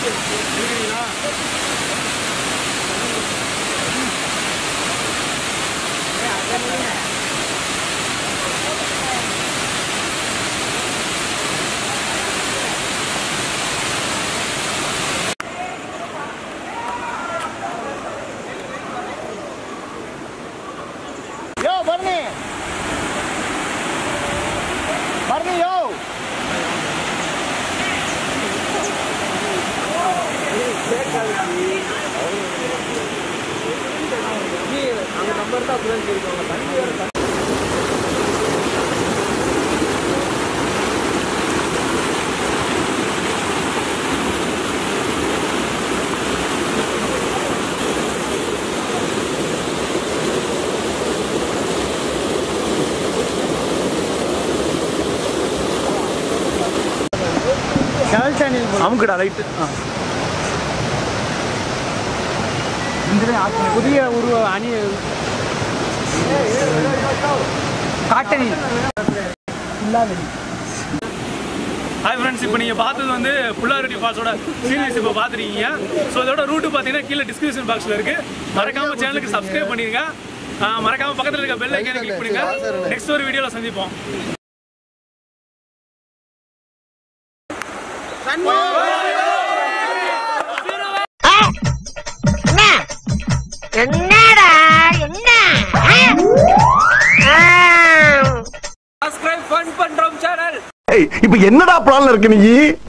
யோ Bharani Bharani yo அமுக்குடா light புதிய உருவ அணி காட்டணி ஹாய் ஃப்ரெண்ட்ஸ் இப்போ நீங்கள் பார்த்தது வந்து புல்லாரெட்டி ஃபால்ஸோட சீரியஸ் இப்போ பார்த்துருக்கீங்க ஸோ இதோட ரூட்டு பார்த்தீங்கன்னா கீழே டிஸ்கிரிப்ஷன் பாக்ஸில் இருக்குது மறக்காம சேனலுக்கு சப்ஸ்கிரைப் பண்ணிடுங்க ஆ, மறக்காம பக்கத்தில் இருக்க பெல் ஐக்கானை கிளிக் பண்ணுங்க நெக்ஸ்ட் ஒரு வீடியோவில் சந்திப்போம் என்னடா என்ன சப்ஸ்கிரைப் ஃபன் பண்ணுறோம் சேனல் இப்ப என்னடா பிளான்ல இருக்கு நீ